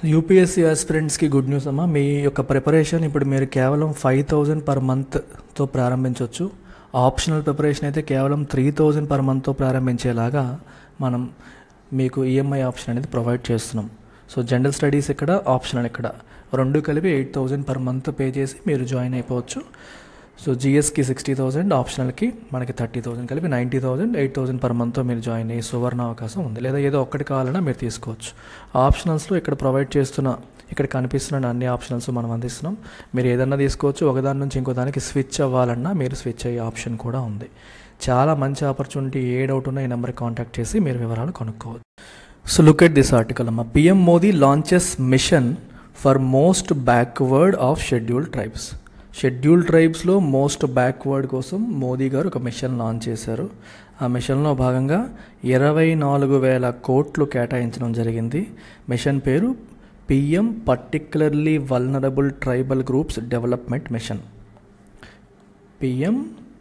UPSC ఆస్పిరెంట్స్కి good news అమ్మా మీ యొక్క preparation ఇప్పుడు మీరు కేవలం ఫైవ్ థౌజండ్ పర్ మంత్తో ప్రారంభించవచ్చు ఆప్షనల్ ప్రిపరేషన్ అయితే కేవలం త్రీ థౌజండ్ పర్ మంత్తో ప్రారంభించేలాగా మనం మీకు ఈఎంఐ ఆప్షన్ అనేది ప్రొవైడ్ చేస్తున్నాం సో జనరల్ స్టడీస్ ఇక్కడ ఆప్షనల్ ఇక్కడ రెండు కలిపి eight thousand per month pay చేసి మీరు జాయిన్ అయిపోవచ్చు సో జిఎస్కి సిక్స్టీ థౌసండ్ ఆప్షనల్కి మనకి థర్టీ థౌసండ్ కలిపి ninety thousand eight thousand per మంత్తో మీరు జాయిన్ అయ్యి సువర్ణ అవకాశం ఉంది లేదా ఏదో ఒక్కటి కావాలన్నా మీరు తీసుకోవచ్చు ఆప్షనల్స్లో ఇక్కడ ప్రొవైడ్ చేస్తున్న ఇక్కడ కనిపిస్తున్న అన్ని ఆప్షనల్స్ మనం అందిస్తున్నాం మీరు ఏదన్నా తీసుకోవచ్చు ఒకదాని నుంచి ఇంకో దానికి స్విచ్ అవ్వాలన్నా మీరు స్విచ్ అయ్యే ఆప్షన్ కూడా ఉంది చాలా మంచి ఆపర్చునిటీ ఏ డౌట్ ఉన్నా ఈ నెంబర్కి కాంటాక్ట్ చేసి మీరు వివరాలు కనుక్కోవచ్చు so look at this article అమ్మ PM Modi launches mission for most backward of scheduled tribes scheduled ట్రైబ్స్లో మోస్ట్ బ్యాక్వర్డ్ కోసం మోదీ గారు ఒక మిషన్ లాంచ్ చేశారు ఆ మిషన్లో భాగంగా ఇరవై నాలుగు వేల కోట్లు కేటాయించడం జరిగింది మిషన్ పేరు PM particularly vulnerable tribal groups development mission PM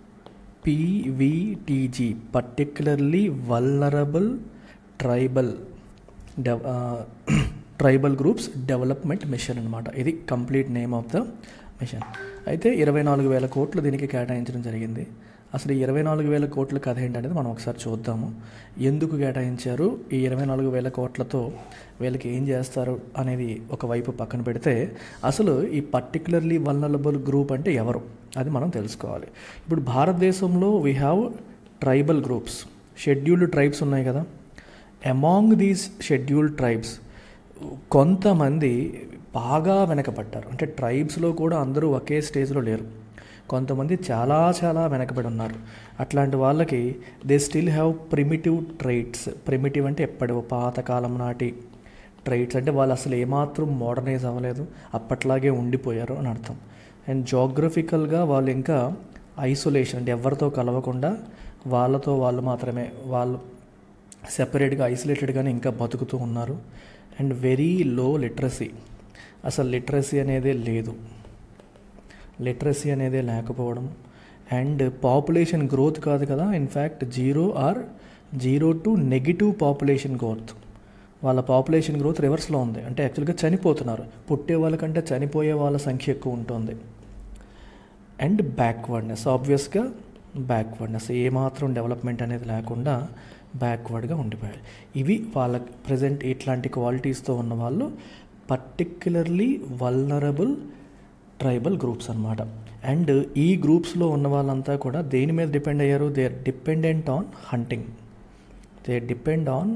PVTG particularly vulnerable tribal dev tribal groups development mission అనమాట ఇది complete name of the mission అయితే ఇరవై నాలుగు వేల కోట్లు దీనికి కేటాయించడం జరిగింది అసలు ఈ ఇరవై నాలుగు వేల కోట్ల కథ ఏంటనేది మనం ఒకసారి చూద్దాము ఎందుకు కేటాయించారు ఈ ఇరవై నాలుగు వేల కోట్లతో వీళ్ళకి ఏం చేస్తారు అనేది ఒకవైపు పక్కన పెడితే అసలు ఈ పర్టికులర్లీ వల్నరబుల్ గ్రూప్ అంటే ఎవరు అది మనం తెలుసుకోవాలి ఇప్పుడు భారతదేశంలో we have tribal groups scheduled tribes ఉన్నాయి కదా అమాంగ్ దీస్ షెడ్యూల్డ్ ట్రైబ్స్ కొంతమంది బాగా వెనకబడ్డారు అంటే ట్రైబ్స్లో కూడా అందరూ ఒకే స్టేజ్లో లేరు కొంతమంది చాలా చాలా వెనకబడి ఉన్నారు అట్లాంటి వాళ్ళకి they still have primitive traits primitive అంటే ఎప్పటి పాతకాలం నాటి ట్రైట్స్ అంటే వాళ్ళు అసలు ఏమాత్రం మోడర్నైజ్ అవ్వలేదు అప్పట్లాగే ఉండిపోయారు అని అర్థం అండ్ జోగ్రఫికల్గా వాళ్ళు ఇంకా ఐసోలేషన్ అంటే ఎవరితో కలవకుండా వాళ్ళతో వాళ్ళు మాత్రమే వాళ్ళు సెపరేట్గా ఐసోలేటెడ్గానే ఇంకా బతుకుతూ ఉన్నారు అండ్ వెరీ లో లిటరసీ అసలు లిటరసీ అనేదే లేదు లిటరసీ అనేదే లేకపోవడం అండ్ పాపులేషన్ గ్రోత్ కాదు కదా in fact zero or zero to negative population growth వాళ్ళ పాపులేషన్ గ్రోత్ రివర్స్లో ఉంది అంటే యాక్చువల్గా చనిపోతున్నారు పుట్టే వాళ్ళకంటే చనిపోయే వాళ్ళ సంఖ్య ఎక్కువ ఉంటుంది అండ్ బ్యాక్వర్డ్నెస్ ఆబ్వియస్గా బ్యాక్వర్డ్నెస్ ఏమాత్రం డెవలప్మెంట్ అనేది లేకుండా బ్యాక్వర్డ్గా ఉండిపోయారు ఇవి వాళ్ళ ప్రజెంట్ ఇట్లాంటి క్వాలిటీస్తో ఉన్న వాళ్ళు పర్టిక్యులర్లీ వల్నరబుల్ ట్రైబల్ గ్రూప్స్ అనమాట అండ్ ఈ గ్రూప్స్లో ఉన్న వాళ్ళంతా కూడా దేని మీద డిపెండ్ అయ్యారు they are dependent on hunting they depend on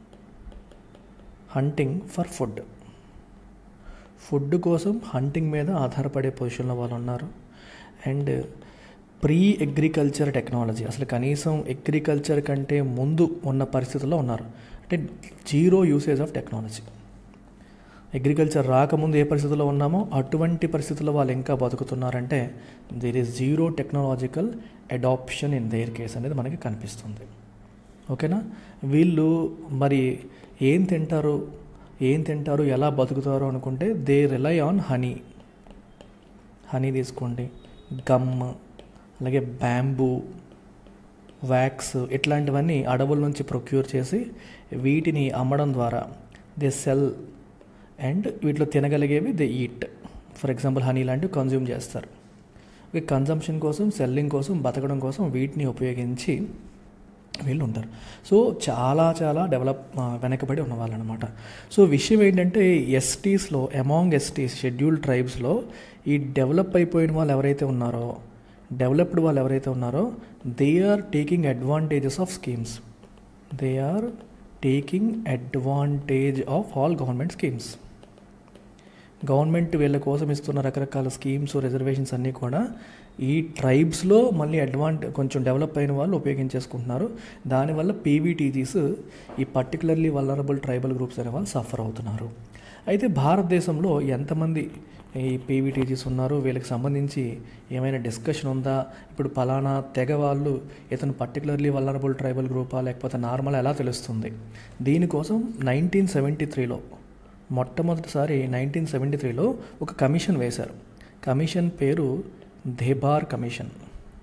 hunting for food food కోసం హంటింగ్ మీద ఆధారపడే పొజిషన్లో వాళ్ళు ఉన్నారు అండ్ ప్రీ అగ్రికల్చర్ టెక్నాలజీ అసలు కనీసం అగ్రికల్చర్ కంటే ముందు ఉన్న పరిస్థితుల్లో ఉన్నారు అంటే zero usage of technology agriculture రాకముందు ఏ పరిస్థితుల్లో ఉన్నామో అటువంటి పరిస్థితుల్లో వాళ్ళు ఇంకా బతుకుతున్నారంటే there is zero technological adoption in their case అనేది మనకి కనిపిస్తుంది ఓకేనా వీళ్ళు మరి ఏం తింటారు ఏం తింటారు ఎలా బతుకుతారు అనుకుంటే they rely on honey honey తీసుకోండి గమ్ అలాగే బ్యాంబూ వ్యాక్స్ ఇట్లాంటివన్నీ అడవుల నుంచి ప్రొక్యూర్ చేసి వీటిని అమ్మడం ద్వారా దే సెల్ అండ్ వీటిలో తినగలిగేవి they eat for example honey లాంటివి కన్జ్యూమ్ చేస్తారు కన్జంప్షన్ కోసం సెల్లింగ్ కోసం బతకడం కోసం వీటిని ఉపయోగించి వీళ్ళు ఉంటారు సో చాలా చాలా డెవలప్ వెనకబడి ఉన్న వాళ్ళు అనమాట సో విషయం ఏంటంటే ఎస్టీస్లో అమాంగ్ ఎస్టీస్ షెడ్యూల్ ట్రైబ్స్లో ఈ డెవలప్ అయిపోయిన వాళ్ళు ఎవరైతే ఉన్నారో డెవలప్డ్ వాళ్ళు ఎవరైతే ఉన్నారో they are taking advantages of schemes they are taking advantage of all government schemes government వీళ్ళ కోసం ఇస్తున్న రకరకాల స్కీమ్స్ రిజర్వేషన్స్ అన్నీ కూడా ఈ ట్రైబ్స్లో మళ్ళీ అడ్వాంట్ కొంచెం డెవలప్ అయిన వాళ్ళు ఉపయోగించేసుకుంటున్నారు దానివల్ల పీవీటీజీస్ ఈ పర్టికులర్లీ వల్లరబుల్ ట్రైబల్ గ్రూప్స్ అనే వాళ్ళు సఫర్ అవుతున్నారు అయితే భారతదేశంలో ఎంతమంది ఈ పీవీటీజీస్ ఉన్నారు వీళ్ళకి సంబంధించి ఏమైనా డిస్కషన్ ఉందా ఇప్పుడు పలానా తెగ వాళ్ళు ఇతను పర్టికులర్లీ వల్లరబుల్ ట్రైబల్ గ్రూపా లేకపోతే నార్మల్ ఎలా తెలుస్తుంది దీనికోసం నైన్టీన్ సెవెంటీ త్రీలో మొట్టమొదటిసారి నైన్టీన్ సెవెంటీ త్రీలో ఒక కమిషన్ వేశారు కమిషన్ పేరు దేబార్ కమిషన్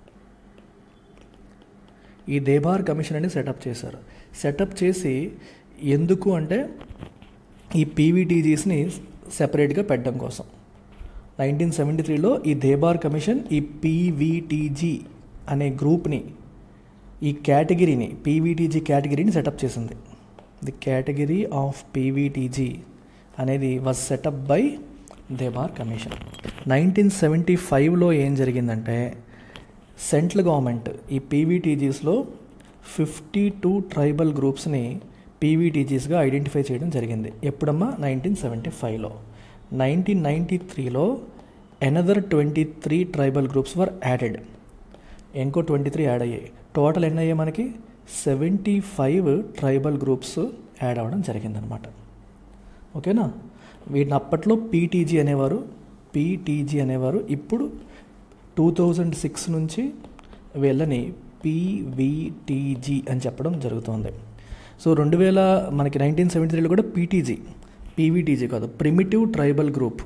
ఈ దేబార్ కమిషన్ అని సెటప్ చేశారు సెటప్ చేసి ఎందుకు అంటే ఈ పీవీటీజీస్ని సెపరేట్గా పెట్టడం కోసం నైన్టీన్ సెవెంటీ త్రీలో ఈ దేబార్ కమిషన్ ఈ పీవీటీజీ అనే గ్రూప్ని ఈ కేటగిరీని పీవీటీజీ కేటగిరీని సెటప్ చేసింది ది కేటగిరీ ఆఫ్ పీవీటీజీ అనేది was set up by Dhebar commission nineteen seventy ఫైవ్లో ఏం జరిగిందంటే సెంట్రల్ గవర్నమెంట్ ఈ పీవీటీజీస్లో ఫిఫ్టీ టూ ట్రైబల్ గ్రూప్స్ని పీవీటీజీస్గా ఐడెంటిఫై చేయడం జరిగింది ఎప్పుడమ్మా నైన్టీన్ సెవెంటీ ఫైవ్లో నైన్టీన్ నైంటీ త్రీలో another twenty three tribal groups were added ఇంకో ట్వంటీ త్రీ యాడ్ అయ్యాయి టోటల్ ఎన్ని అయ్యాయి మనకి seventy five tribal groups add అవ్వడం జరిగిందనమాట ఓకేనా వీటిని అప్పట్లో పీటీజీ అనేవారు పీటీజీ అనేవారు ఇప్పుడు టూ థౌజండ్ సిక్స్ నుంచి వీళ్ళని పీవీటీజీ అని చెప్పడం జరుగుతుంది సో రెండు వేల మనకి నైన్టీన్ సెవెంటీ త్రీలో కూడా పీటీజీ పీవీటీజీ కాదు primitive tribal group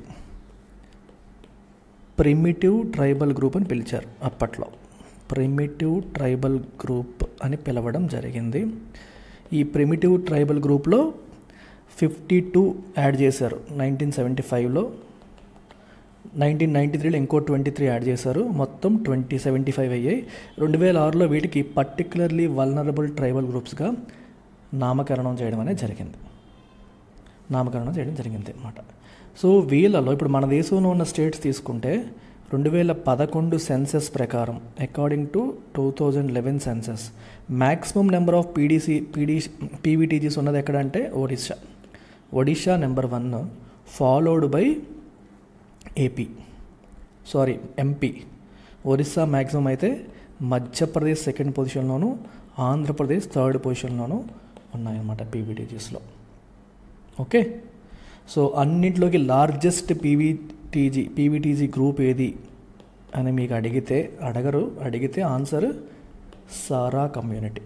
primitive tribal group అని పిలిచారు అప్పట్లో ప్రిమిటివ్ ట్రైబల్ గ్రూప్ అని పిలవడం జరిగింది ఈ ప్రిమిటివ్ ట్రైబల్ గ్రూప్లో ఫిఫ్టీ టూ యాడ్ చేశారు నైన్టీన్ సెవెంటీ ఫైవ్లో నైన్టీన్ నైంటీ త్రీలో ఇంకో ట్వంటీ త్రీ యాడ్ చేశారు మొత్తం ట్వంటీ సెవెంటీ ఫైవ్ అయ్యాయి రెండు వేల ఆరులో వీటికి పర్టికులర్లీ వల్నరబుల్ ట్రైబల్ గ్రూప్స్గా నామకరణం చేయడం అనేది జరిగింది నామకరణం చేయడం జరిగింది అనమాట సో వీళ్ళలో ఇప్పుడు మన దేశంలో ఉన్న స్టేట్స్ తీసుకుంటే రెండు వేల పదకొండు సెన్సెస్ ప్రకారం according to two thousand eleven census maximum number of PDC PD PVTGs ఉన్నది ఎక్కడంటే Odisha Odisha number one followed by AP sorry MP Orissa maximum అయితే మధ్యప్రదేశ్ సెకండ్ పొజిషన్లోను ఆంధ్రప్రదేశ్ థర్డ్ పొజిషన్లోను ఉన్నాయన్నమాట పీవీటీజీస్లో ఓకే సో అన్నింటిలోకి లార్జెస్ట్ పీవీటీజీ పీవీటీజీ గ్రూప్ ఏది అని మీకు అడిగితే అడగరు అడిగితే answer Saora community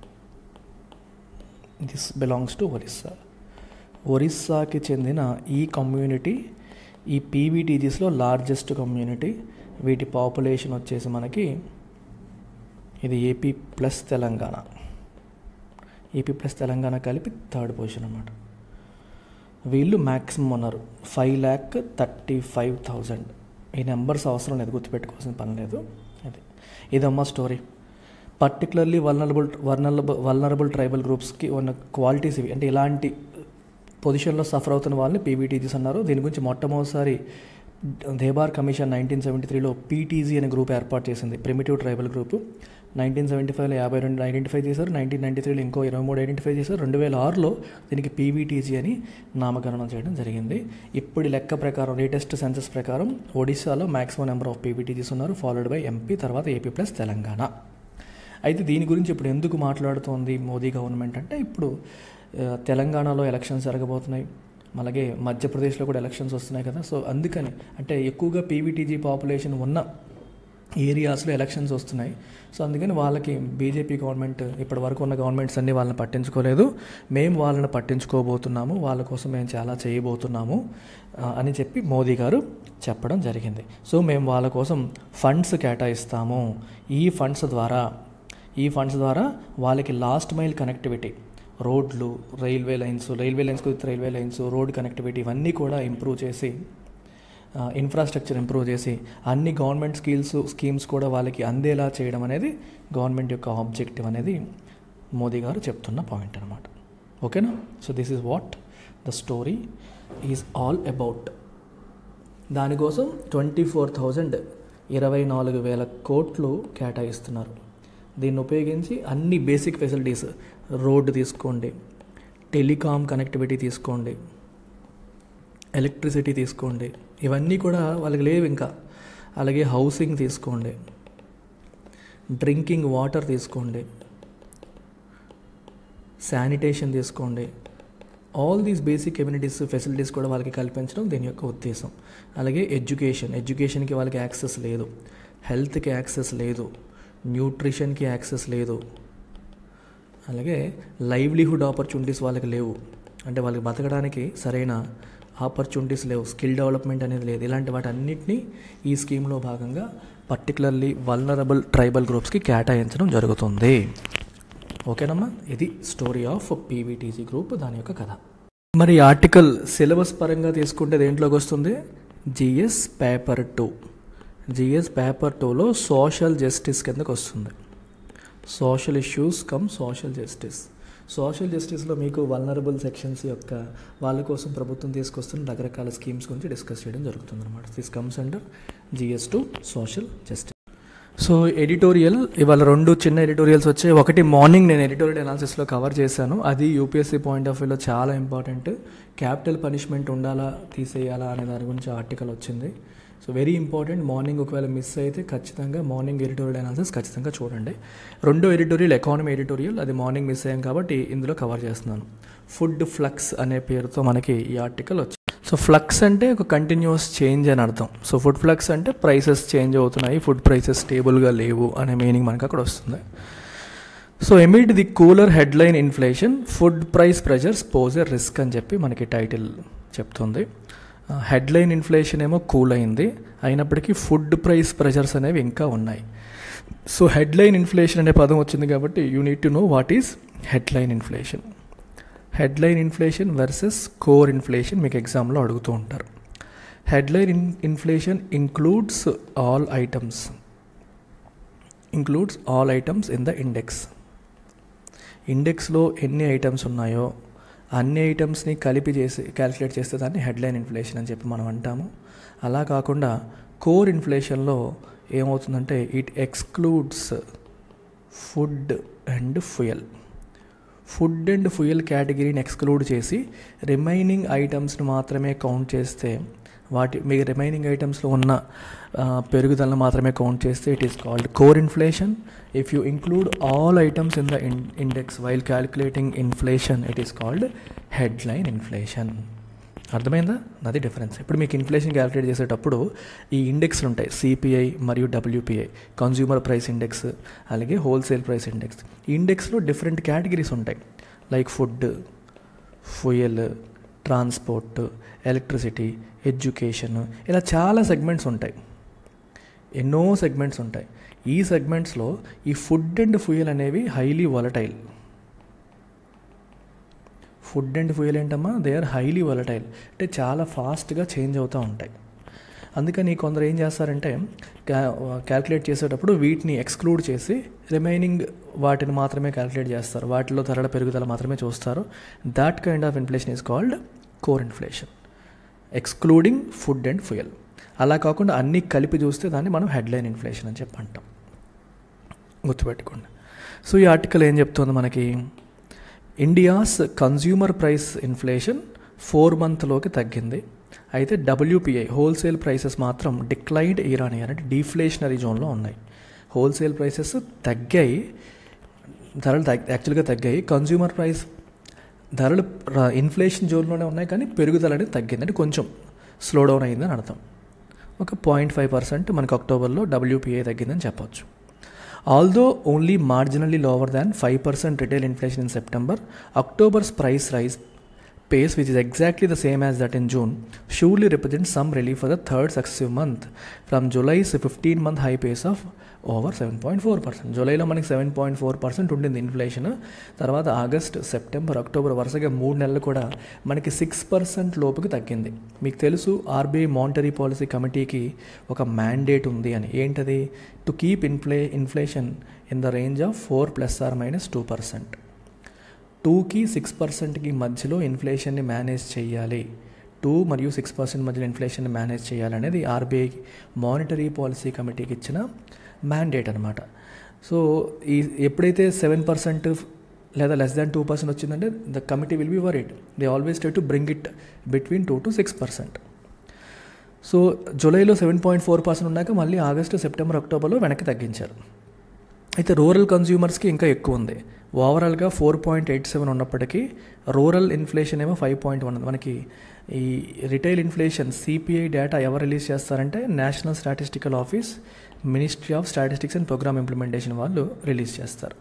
this belongs to Orissa ఒరిస్సాకి చెందిన ఈ కమ్యూనిటీ ఈ పీవీటీజీస్లో లార్జెస్ట్ కమ్యూనిటీ వీటి పాపులేషన్ వచ్చేసి మనకి ఇది AP plus Telangana AP plus Telangana కలిపి థర్డ్ పొజిషన్ అన్నమాట వీళ్ళు మ్యాక్సిమం ఉన్నారు five lakh thirty five thousand ఈ నెంబర్స్ అవసరం లేదు గుర్తుపెట్టుకోవాల్సిన పని లేదు అది ఇదమ్మా story particularly vulnerable vulnerable vulnerable tribal గ్రూప్స్కి ఉన్న క్వాలిటీస్ ఇవి అంటే ఇలాంటి పొజిషన్లో సఫర్ అవుతున్న వాళ్ళని పీవీటీజీస్ అన్నారు దీని గురించి మొట్టమొదటిసారి దేబార్ కమిషన్ నైన్టీన్ సెవెంటీ త్రీలో పీటీజీ అనే గ్రూప్ ఏర్పాటు చేసింది primitive tribal group nineteen seventy ఫైవ్లో యాభై రెండు ఐడెంటిఫై చేశారు నైన్టీన్ నైంటీ త్రీలో ఇంకో ఇరవై మూడు ఐడెంటిఫై చేశారు రెండు వేల ఆరులో దీనికి పీవీటీజీ అని నామకరణం చేయడం జరిగింది ఇప్పుడు లెక్క ప్రకారం లేటెస్ట్ సెన్సెస్ ప్రకారం ఒడిశాలో మ్యాక్సిమం నెంబర్ ఆఫ్ పీవీటీజీస్ ఉన్నారు ఫాలోడ్ బై ఎంపీ తర్వాత ఏపీ ప్లస్ తెలంగాణ అయితే దీని గురించి ఇప్పుడు ఎందుకు మాట్లాడుతోంది మోదీ గవర్నమెంట్ అంటే ఇప్పుడు తెలంగాణలో ఎలక్షన్స్ జరగబోతున్నాయి అలాగే మధ్యప్రదేశ్లో కూడా ఎలక్షన్స్ వస్తున్నాయి కదా సో అందుకని అంటే ఎక్కువగా పీవీటీజీ పాపులేషన్ ఉన్న ఏరియాస్లో ఎలక్షన్స్ వస్తున్నాయి సో అందుకని వాళ్ళకి బీజేపీ గవర్నమెంట్ ఇప్పటి వరకు ఉన్న గవర్నమెంట్స్ అన్నీ వాళ్ళని పట్టించుకోలేదు మేము వాళ్ళని పట్టించుకోబోతున్నాము వాళ్ళ కోసం మేము చాలా చేయబోతున్నాము అని చెప్పి మోదీ గారు చెప్పడం జరిగింది సో మేము వాళ్ళ కోసం ఫండ్స్ కేటాయిస్తాము ఈ ఫండ్స్ ద్వారా ఈ ఫండ్స్ ద్వారా వాళ్ళకి లాస్ట్ మైల్ కనెక్టివిటీ రోడ్లు railway lines railway lines with railway lines road connectivity ఇవన్నీ కూడా ఇంప్రూవ్ చేసి ఇన్ఫ్రాస్ట్రక్చర్ ఇంప్రూవ్ చేసి అన్ని గవర్నమెంట్ స్కీల్స్ స్కీమ్స్ కూడా వాళ్ళకి అందేలా చేయడం అనేది గవర్నమెంట్ యొక్క ఆబ్జెక్టివ్ అనేది మోదీ గారు చెప్తున్న పాయింట్ అనమాట ఓకేనా so this is what the story is all about దానికోసం ట్వంటీ ఫోర్ థౌజండ్ ఇరవై నాలుగు వేల కోట్లు కేటాయిస్తున్నారు దీన్ని ఉపయోగించి అన్ని బేసిక్ ఫెసిలిటీస్ రోడ్డు తీసుకోండి టెలికాం కనెక్టివిటీ తీసుకోండి ఎలక్ట్రిసిటీ తీసుకోండి ఇవన్నీ కూడా వాళ్ళకి లేవు ఇంకా అలాగే హౌసింగ్ తీసుకోండి డ్రింకింగ్ వాటర్ తీసుకోండి శానిటేషన్ తీసుకోండి all these basic communities facilities కూడా వాళ్ళకి కల్పించడం దీని యొక్క ఉద్దేశం అలాగే ఎడ్యుకేషన్ ఎడ్యుకేషన్కి వాళ్ళకి యాక్సెస్ లేదు హెల్త్కి యాక్సెస్ లేదు న్యూట్రిషన్కి యాక్సెస్ లేదు అలాగే లైవ్లీహుడ్ ఆపర్చునిటీస్ వాళ్ళకి లేవు అంటే వాళ్ళకి బతకడానికి సరైన ఆపర్చునిటీస్ లేవు స్కిల్ డెవలప్మెంట్ అనేది లేదు ఇలాంటి వాటి అన్నిటినీ ఈ స్కీమ్లో భాగంగా పర్టికులర్లీ వల్నరబుల్ ట్రైబల్ గ్రూప్స్కి కేటాయించడం జరుగుతుంది ఓకేనమ్మా ఇది స్టోరీ ఆఫ్ పీవీటీజీ గ్రూప్ దాని యొక్క కథ మరి ఈ ఆర్టికల్ సిలబస్ పరంగా తీసుకుంటే దేంట్లోకి వస్తుంది GS paper two GS paper టూలో సోషల్ జస్టిస్ కిందకు వస్తుంది social issues cum social justice social జస్టిస్లో మీకు వల్నరబుల్ సెక్షన్స్ యొక్క వాళ్ళ కోసం ప్రభుత్వం తీసుకొస్తున్న రకరకాల స్కీమ్స్ గురించి డిస్కస్ చేయడం జరుగుతుంది అనమాట this comes under GS two social justice so editorial ఇవాళ రెండు చిన్న ఎడిటోరియల్స్ వచ్చాయి ఒకటి మార్నింగ్ నేను ఎడిటోరియల్ అనాలిసిస్లో కవర్ చేశాను అది యూపీఎస్సీ పాయింట్ ఆఫ్ వ్యూలో చాలా ఇంపార్టెంట్ క్యాపిటల్ పనిష్మెంట్ ఉండాలా తీసేయాలా అనే దాని గురించి ఆర్టికల్ వచ్చింది సో వెరీ ఇంపార్టెంట్ మార్నింగ్ ఒకవేళ మిస్ అయితే ఖచ్చితంగా మార్నింగ్ ఎడిటోరియల్ అనాలిసిస్ ఖచ్చితంగా చూడండి రెండో ఎడిటోరియల్ ఎకానమీ ఎడిటోరియల్ అది మార్నింగ్ మిస్ అయ్యాం కాబట్టి ఇందులో కవర్ చేస్తున్నాను ఫుడ్ ఫ్లక్స్ అనే పేరుతో మనకి ఈ ఆర్టికల్ వచ్చింది సో ఫ్లక్స్ అంటే ఒక కంటిన్యూస్ చేంజ్ అని అర్థం సో ఫుడ్ ఫ్లక్స్ అంటే ప్రైసెస్ చేంజ్ అవుతున్నాయి ఫుడ్ ప్రైసెస్ స్టేబుల్గా లేవు అనే మీనింగ్ మనకు అక్కడ వస్తుంది so amid the cooler headline inflation food price pressures pose a risk అని చెప్పి మనకి టైటిల్ చెప్తుంది హెడ్లైన్ ఇన్ఫ్లేషన్ ఏమో కూల్ అయింది అయినప్పటికీ ఫుడ్ ప్రైస్ ప్రెషర్స్ అనేవి ఇంకా ఉన్నాయి సో హెడ్లైన్ ఇన్ఫ్లేషన్ అనే పదం వచ్చింది కాబట్టి you need to know what is headline inflation headline inflation versus core inflation మీకు ఎగ్జామ్లో అడుగుతూ ఉంటారు headline in inflation includes all items includes all items in the index ఇండెక్స్లో ఎన్ని ఐటమ్స్ ఉన్నాయో అన్ని ఐటమ్స్ని కలిపి చేసి క్యాలిక్యులేట్ చేస్తే దాన్ని హెడ్లైన్ ఇన్ఫ్లేషన్ అని చెప్పి మనం అంటాము అలా కాకుండా కోర్ ఇన్ఫ్లేషన్లో ఏమవుతుందంటే it excludes food and fuel food and fuel కేటగిరీని ఎక్స్క్లూడ్ చేసి రిమైనింగ్ ఐటమ్స్ని మాత్రమే కౌంట్ చేస్తే వాటి మీ రిమైనింగ్ ఐటమ్స్లో ఉన్న పెరుగుదలను మాత్రమే కౌంట్ చేస్తే it is called core inflation if you include all items in the index while calculating inflation it is called headline inflation అర్థమైందా అది డిఫరెన్స్ ఇప్పుడు మీకు ఇన్ఫ్లేషన్ క్యాలిక్యులేట్ చేసేటప్పుడు ఈ ఇండెక్స్లు ఉంటాయి సిపిఐ మరియు డబ్ల్యూపిఐ కన్జ్యూమర్ ప్రైస్ ఇండెక్స్ అలాగే హోల్సేల్ ప్రైస్ ఇండెక్స్ ఈ ఇండెక్స్లో డిఫరెంట్ కేటగిరీస్ ఉంటాయి like food fuel transport electricity education ఇలా చాలా సెగ్మెంట్స్ ఉంటాయి ఎన్నో సెగ్మెంట్స్ ఉంటాయి ఈ సెగ్మెంట్స్లో ఈ ఫుడ్ అండ్ ఫ్యూయల్ అనేవి highly volatile food and fuel ఏంటమ్మా దే ఆర్ హైలీ వాలటైల్ అంటే చాలా ఫాస్ట్గా చేంజ్ అవుతూ ఉంటాయి అందుకని కొందరు ఏం చేస్తారంటే క్యాల్కులేట్ చేసేటప్పుడు వీటిని ఎక్స్క్లూడ్ చేసి రిమైనింగ్ వాటిని మాత్రమే క్యాల్కులేట్ చేస్తారు వాటిలో ధరల పెరుగుదల మాత్రమే చూస్తారు that kind of inflation is called core inflation excluding food and fuel అలా కాకుండా అన్నీ కలిపి చూస్తే దాన్ని మనం హెడ్లైన్ ఇన్ఫ్లేషన్ అని చెప్పి అంటాం గుర్తుపెట్టుకోండి సో ఈ ఆర్టికల్ ఏం చెప్తుంది మనకి India's consumer price inflation four మంత్లోకి తగ్గింది అయితే డబ్ల్యూపీఐ హోల్సేల్ ప్రైసెస్ మాత్రం డిక్లైన్డ్ ఇయర్ ఇయర్ అంటే డీఫ్లేషనరీ జోన్లో ఉన్నాయి హోల్సేల్ ప్రైసెస్ తగ్గాయి ధరలు తగ్ యాక్చువల్గా తగ్గాయి కన్జ్యూమర్ ప్రైస్ ధరలు ఇన్ఫ్లేషన్ జోన్లోనే ఉన్నాయి కానీ పెరుగుదల అనేది తగ్గింది అంటే కొంచెం స్లో డౌన్ అయిందని అర్థం ఒక పాయింట్ ఫైవ్ పర్సెంట్ మనకు అక్టోబర్లో డబ్ల్యూపీఐ తగ్గిందని చెప్పొచ్చు although only marginally lower than five percent retail inflation in September October's price rise pace, which is exactly the same as that in June, surely represents some relief for the third successive month from July's 15 month high pace of over seven point four percent జూలైలో మనకి seven point four percent ఉండింది inflation తర్వాత August September October వరుసగా మూడు నెలలు కూడా మనకి six percent లోపుకి తగ్గింది మీకు తెలుసు ఆర్బీఐ మానిటరీ పాలసీ కమిటీకి ఒక మ్యాండేట్ ఉంది అని ఏంటది to keep infla inflation in the range of four plus or minus two percent టూకి సిక్స్ పర్సెంట్కి మధ్యలో ఇన్ఫ్లేషన్ని మేనేజ్ చేయాలి టూ మరియు సిక్స్ పర్సెంట్ మధ్యలో ఇన్ఫ్లేషన్ని మేనేజ్ చేయాలనేది ఆర్బీఐ మానిటరీ పాలసీ కమిటీకి ఇచ్చిన మ్యాండేట్ అనమాట సో ఈ ఎప్పుడైతే సెవెన్ పర్సెంట్ లేదా లెస్ దాన్ టూ పర్సెంట్ వచ్చిందంటే the committee will be worried they always try to bring it between two to six percent so జూలైలో సెవెన్ పాయింట్ ఫోర్ పర్సెంట్ ఉన్నాక మళ్ళీ ఆగస్టు సెప్టెంబర్ అక్టోబర్లో వెనక్కి తగ్గించారు అయితే రూరల్ కన్జ్యూమర్స్కి ఇంకా ఎక్కువ ఉంది ఓవరాల్గా ఫోర్ పాయింట్ ఎయిట్ సెవెన్ ఉన్నప్పటికీ రూరల్ ఇన్ఫ్లేషన్ ఏమో ఫైవ్ పాయింట్ వన్ మనకి ఈ రిటైల్ ఇన్ఫ్లేషన్ సిపిఐ డేటా ఎవరు రిలీజ్ చేస్తారంటే National Statistical Office Ministry of Statistics and Programme Implementation వాళ్ళు రిలీజ్ చేస్తారు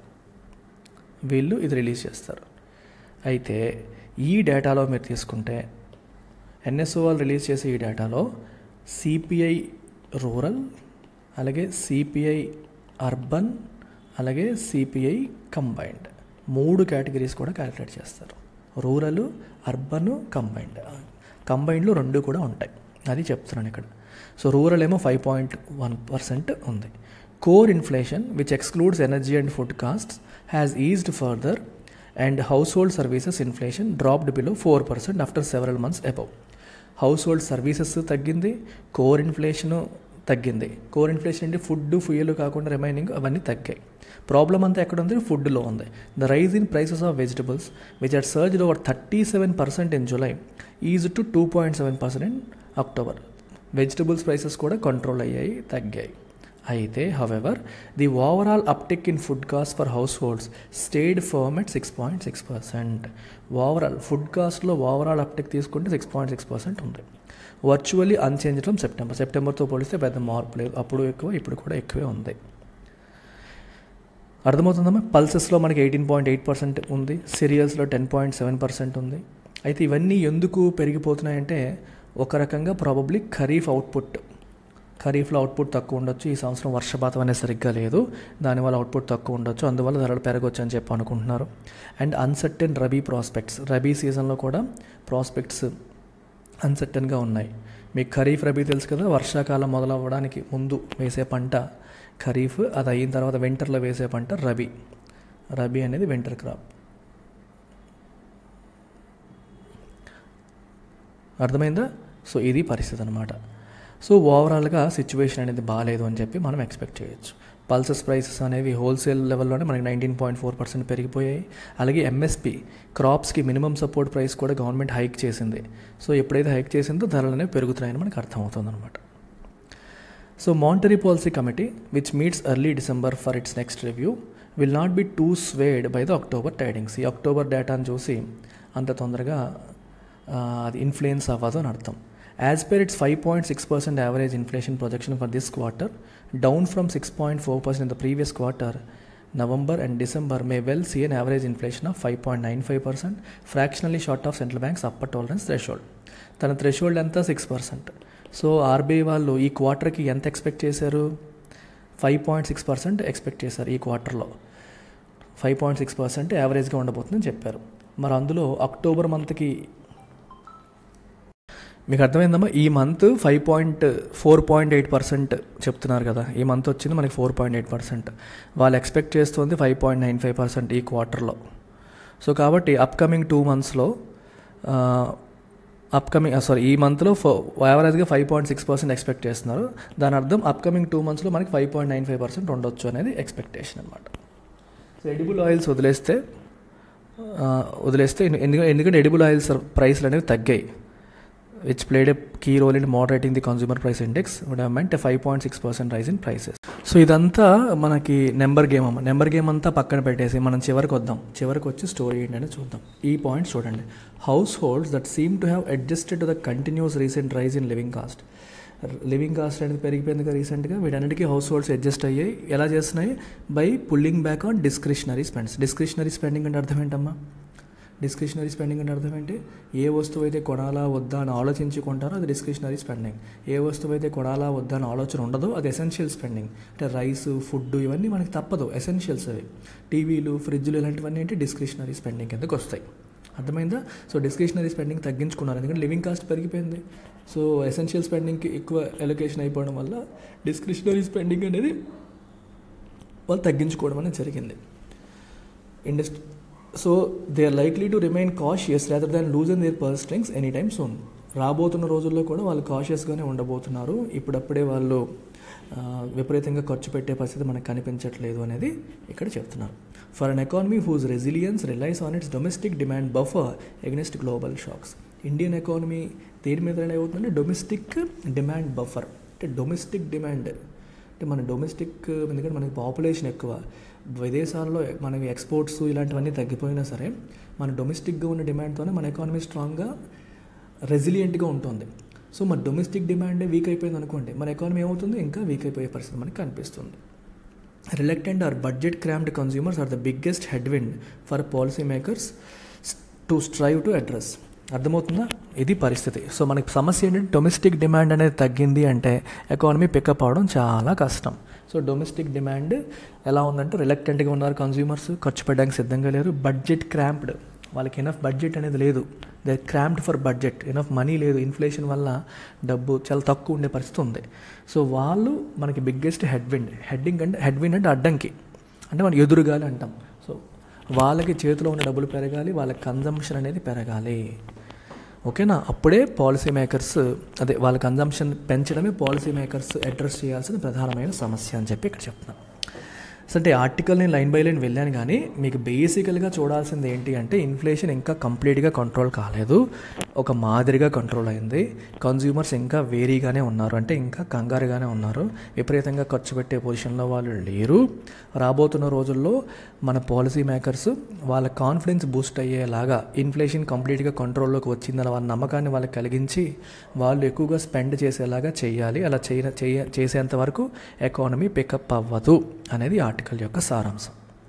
వీళ్ళు ఇది రిలీజ్ చేస్తారు అయితే ఈ డేటాలో మీరు తీసుకుంటే ఎన్ఎస్ఓ వాళ్ళు రిలీజ్ చేసే ఈ డేటాలో సిపిఐ రూరల్ అలాగే సిపిఐ అర్బన్ అలాగే సిపిఐ కంబైన్డ్ మూడు కేటగిరీస్ కూడా క్యాలిక్యులేట్ చేస్తారు రూరల్ అర్బన్ కంబైన్డ్ కంబైన్డ్లో రెండు కూడా ఉంటాయి అది చెప్తున్నాను ఇక్కడ సో రూరల్ ఏమో ఫైవ్ పాయింట్ వన్ పర్సెంట్ ఉంది core inflation which excludes energy and food costs has eased further and household services inflation dropped below four percent after several months above household services తగ్గింది core inflation తగ్గింది core inflation అంటే food fuel కాకుండా remaining అవన్నీ తగ్గాయి problem అంతా ఎక్కడ ఉంది ఫుడ్లో ఉంది the rise in prices of vegetables which at surge over thirty seven percent in July is to two point seven percent in October vegetables prices కూడా కంట్రోల్ అయ్యాయి తగ్గాయి అయితే however the overall uptick in food cost for households stayed firm at six point six percent overall food కాస్ట్లో overall uptick తీసుకుంటే six point six percent ఉంది virtually unchanged from September సెప్టెంబర్తో పోలిస్తే పెద్ద మార్పు లేదు అప్పుడు ఎక్కువ ఇప్పుడు కూడా ఎక్కువే ఉంది అర్థమవుతుందమ్మా పల్సెస్లో మనకి ఎయిటీన్ పాయింట్ ఎయిట్ పర్సెంట్ ఉంది సిరియల్స్లో టెన్ పాయింట్ సెవెన్ పర్సెంట్ ఉంది అయితే ఇవన్నీ ఎందుకు పెరిగిపోతున్నాయంటే ఒక రకంగా ప్రాబబ్లీ ఖరీఫ్ అవుట్పుట్ ఖరీఫ్లో అవుట్పుట్ తక్కువ ఉండొచ్చు ఈ సంవత్సరం వర్షపాతం అనేది సరిగ్గా లేదు దానివల్ల అవుట్పుట్ తక్కువ ఉండొచ్చు అందువల్ల ధరలు పెరగవచ్చు అని చెప్పి అనుకుంటున్నారు and uncertain rabi prospects rabi సీజన్లో కూడా ప్రాస్పెక్ట్స్ అన్సర్టన్గా ఉన్నాయి మీకు ఖరీఫ్ రబీ తెలుసు కదా వర్షాకాలం మొదలవ్వడానికి ముందు వేసే పంట ఖరీఫ్ అది అయిన తర్వాత వింటర్లో వేసే పంట రబీ రబీ అనేది వింటర్ క్రాప్ అర్థమైందా సో ఇది పరిస్థితి అనమాట సో ఓవరాల్గా సిచ్యువేషన్ అనేది బాగాలేదు అని చెప్పి మనం ఎక్స్పెక్ట్ చేయొచ్చు పల్సెస్ ప్రైసెస్ అనేవి హోల్సేల్ లెవెల్లోనే మనకి నైన్టీన్ పాయింట్ ఫోర్ పర్సెంట్ పెరిగిపోయాయి అలాగే ఎంఎస్పి క్రాప్స్కి మినిమం సపోర్ట్ ప్రైస్ కూడా గవర్నమెంట్ హైక్ చేసింది సో ఎప్పుడైతే హైక్ చేసిందో ధరలు అనేవి పెరుగుతున్నాయని మనకు అర్థమవుతుంది అనమాట so monetary policy committee which meets early December for its next review will not be too swayed by the October tidings ఈ అక్టోబర్ డేటాను చూసి అంత తొందరగా అది ఇన్ఫ్లుయెన్స్ అవ్వదు అని అర్థం as per it's five point six percent average inflation projection for this quarter down from six point four percent in the previous quarter November and December may well see an average inflation of five point nine five percent fractionally short of central bank's upper tolerance threshold తన threshold ఎంత six percent so RBI వాళ్ళు ఈ క్వార్టర్కి ఎంత expect చేశారు five point six percent expect చేశారు ఈ క్వార్టర్లో ఫైవ్ పాయింట్ సిక్స్ పర్సెంట్ యావరేజ్గా ఉండబోతుందని చెప్పారు మరి అందులో అక్టోబర్ మంత్కి మీకు అర్థమైందమ్మా ఈ month five point four point eight percent చెప్తున్నారు కదా ఈ మంత్ వచ్చింది మనకి ఫోర్ పాయింట్ ఎయిట్ పర్సెంట్ వాళ్ళు ఎక్స్పెక్ట్ చేస్తుంది five point nine five percent ఈ క్వార్టర్లో సో కాబట్టి అప్కమింగ్ టూ మంత్స్లో అప్కమింగ్ సారీ ఈ మంత్లో యావరేజ్గా five point six percent expect చేస్తున్నారు దాని అర్థం అప్కమింగ్ టూ మంత్స్లో మనకి five point nine five percent ఉండొచ్చు అనేది ఎక్స్పెక్టేషన్ అనమాట సో ఎడిబుల్ ఆయిల్స్ వదిలేస్తే వదిలేస్తే ఎందుకంటే ఎందుకంటే ఎడిబుల్ ఆయిల్స్ ప్రైస్లు అనేవి తగ్గాయి which played a key role in moderating the consumer price index would have meant five point six percent rise in prices so ఇదంతా మనకి నెంబర్ గేమ్ అమ్మ నెంబర్ గేమ్ అంతా పక్కన పెట్టేసి మనం చివరికి వద్దాం చివరికి వచ్చి స్టోరీ ఏంటంటే చూద్దాం ఈ పాయింట్స్ చూడండి households that seem to have adjusted to the continuous recent rise in living cost living cost అనేది పెరిగిపోయింది కదా రీసెంట్గా వీటన్నిటికీ హౌస్ హోల్డ్స్ అడ్జస్ట్ అయ్యాయి ఎలా చేస్తున్నాయి by pulling back on discretionary spends discretionary spending అంటే అర్థం ఏంటమ్మా డిస్క్రిషనరీ స్పెండింగ్ అంటే అర్థం ఏంటి ఏ వస్తువు అయితే కొనాలా వద్దా అని ఆలోచించి కొంటారో అది డిస్క్రిషనరీ స్పెండింగ్ ఏ వస్తువు అయితే కొనాలా వద్దా అని ఆలోచన ఉండదో అది ఎసెన్షియల్ స్పెండింగ్ అంటే రైస్ ఫుడ్ ఇవన్నీ మనకి తప్పదు ఎసెన్షియల్స్ అవి టీవీలు ఫ్రిడ్జ్లు ఇలాంటివన్నీ ఏంటి డిస్క్రిషనరీ స్పెండింగ్ కిందకు వస్తాయి అర్థమైందా సో డిస్క్రిషనరీ స్పెండింగ్ తగ్గించుకున్నారు ఎందుకంటే లివింగ్ కాస్ట్ పెరిగిపోయింది సో ఎసెన్షియల్ స్పెండింగ్కి ఎక్కువ ఎలొకేషన్ అయిపోవడం వల్ల డిస్క్రిషనరీ స్పెండింగ్ అనేది వాళ్ళు తగ్గించుకోవడం అనేది జరిగింది industry so they are likely to remain cautious rather than loose in their purse strings any time soon రాబోతున్న రోజుల్లో కూడా వాళ్ళు కాషియస్గానే ఉండబోతున్నారు ఇప్పుడప్పుడే వాళ్ళు విపరీతంగా ఖర్చు పెట్టే పరిస్థితి మనకు కనిపించట్లేదు అనేది ఇక్కడ చెప్తున్నారు for an economy whose resilience relies on its domestic demand buffer against global shocks Indian economy దేని మీద ఏమవుతుందంటే డొమెస్టిక్ డిమాండ్ బఫర్ అంటే డొమెస్టిక్ డిమాండ్ అంటే మన డొమెస్టిక్ ఎందుకంటే మనకి పాపులేషన్ ఎక్కువ విదేశాల్లో మనకి ఎక్స్పోర్ట్స్ ఇలాంటివన్నీ తగ్గిపోయినా సరే మన డొమెస్టిక్గా ఉన్న డిమాండ్తోనే మన ఎకానమీ స్ట్రాంగ్గా రెసిలియంట్గా ఉంటుంది సో మన డొమెస్టిక్ డిమాండే వీక్ అయిపోయింది అనుకోండి మన ఎకానమీ ఏమవుతుంది ఇంకా వీక్ అయిపోయే పరిస్థితి మనకి కనిపిస్తుంది reluctant or budget crammed consumers are the biggest headwind for policy makers to strive to address అర్థమవుతుందా ఇది పరిస్థితి సో మనకి సమస్య ఏంటంటే డొమెస్టిక్ డిమాండ్ అనేది తగ్గింది అంటే ఎకానమీ పికప్ అవడం చాలా కష్టం సో డొమెస్టిక్ డిమాండ్ ఎలా ఉందంటే రిలక్టెంట్గా ఉన్నారు కన్జ్యూమర్స్ ఖర్చు పెట్టడానికి సిద్ధంగా లేరు బడ్జెట్ క్రాంప్డ్ వాళ్ళకి ఎనఫ్ బడ్జెట్ అనేది లేదు they crammed for budget enough money లేదు ఇన్ఫ్లేషన్ వల్ల డబ్బు చాలా తక్కువ ఉండే పరిస్థితి ఉంది సో వాళ్ళు మనకి బిగ్గెస్ట్ హెడ్ విండ్ హెడ్డింగ్ అంటే హెడ్ విండ్ అంటే అడ్డంకి అంటే మనం ఎదురుగాలి అంటాం సో వాళ్ళకి చేతిలో ఉన్న డబ్బులు పెరగాలి వాళ్ళ కన్జంప్షన్ అనేది పెరగాలి ఓకేనా అప్పుడే పాలసీ మేకర్స్ అదే వాళ్ళ కన్జంప్షన్ పెంచడమే పాలసీ మేకర్స్ అడ్రస్ చేయాల్సిన ప్రధానమైన సమస్య అని చెప్పి ఇక్కడ చెప్తున్నాను సో అంటే ఆర్టికల్ నేను లైన్ బై లైన్ వెళ్ళాను కానీ మీకు బేసికల్గా చూడాల్సింది ఏంటి అంటే ఇన్ఫ్లేషన్ ఇంకా కంప్లీట్గా కంట్రోల్ కాలేదు ఒక మాదిరిగా కంట్రోల్ అయింది కన్జ్యూమర్స్ ఇంకా వేరీగానే ఉన్నారు అంటే ఇంకా కంగారుగానే ఉన్నారు విపరీతంగా ఖర్చు పెట్టే పొజిషన్లో వాళ్ళు లేరు రాబోతున్న రోజుల్లో మన పాలసీ మేకర్స్ వాళ్ళ కాన్ఫిడెన్స్ బూస్ట్ అయ్యేలాగా ఇన్ఫ్లేషన్ కంప్లీట్గా కంట్రోల్లోకి వచ్చిందని వాళ్ళ నమ్మకాన్ని వాళ్ళకి కలిగించి వాళ్ళు ఎక్కువగా స్పెండ్ చేసేలాగా చేయాలి అలా చేయ చేయ చేసేంత వరకు ఎకానమీ పికప్ అవ్వదు అనేది ఆర్టికల్ యొక్క సారాంశం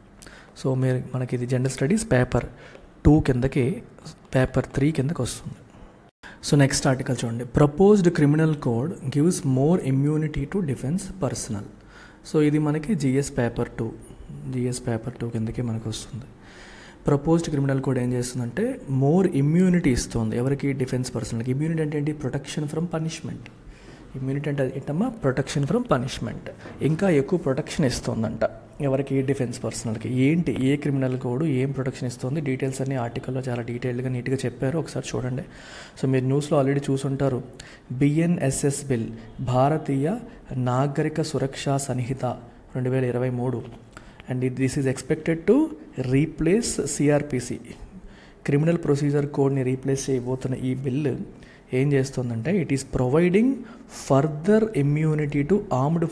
సో మీరు మనకి ఇది జనరల్ స్టడీస్ పేపర్ టూ కిందకి పేపర్ త్రీ కిందకి వస్తుంది సో నెక్స్ట్ ఆర్టికల్ చూడండి proposed criminal code gives more immunity to defence personnel so ఇది మనకి GS paper two GS paper two కిందకి మనకు వస్తుంది ప్రపోజ్డ్ క్రిమినల్ కోడ్ ఏం చేస్తుందంటే మోర్ ఇమ్యూనిటీ ఇస్తుంది ఎవరికి డిఫెన్స్ పర్సనల్కి ఇమ్యూనిటీ అంటే ఏంటి ప్రొటెక్షన్ ఫ్రమ్ పనిష్మెంట్ ఇమ్యూనిటీ అంటే ఏంటమ్మా ప్రొటెక్షన్ ఫ్రమ్ పనిష్మెంట్ ఇంకా ఎక్కువ ప్రొటెక్షన్ ఇస్తుందంట ఎవరికి డిఫెన్స్ పర్సనల్కి ఏంటి ఏ క్రిమినల్ కోడ్ ఏం ప్రొటెక్షన్ ఇస్తుంది డీటెయిల్స్ అన్ని ఆర్టికల్లో చాలా డీటెయిల్గా నీట్గా చెప్పారు ఒకసారి చూడండి సో మీరు న్యూస్లో ఆల్రెడీ చూసుంటారు బిఎన్ఎస్ఎస్ బిల్ భారతీయ నాగరిక సురక్షా సంహిత రెండు వేల ఇరవై మూడు and this is expected to replace CrPC criminal procedure కోడ్ని రీప్లేస్ చేయబోతున్న ఈ బిల్లు ఏం చేస్తుందంటే it is providing further immunity to armed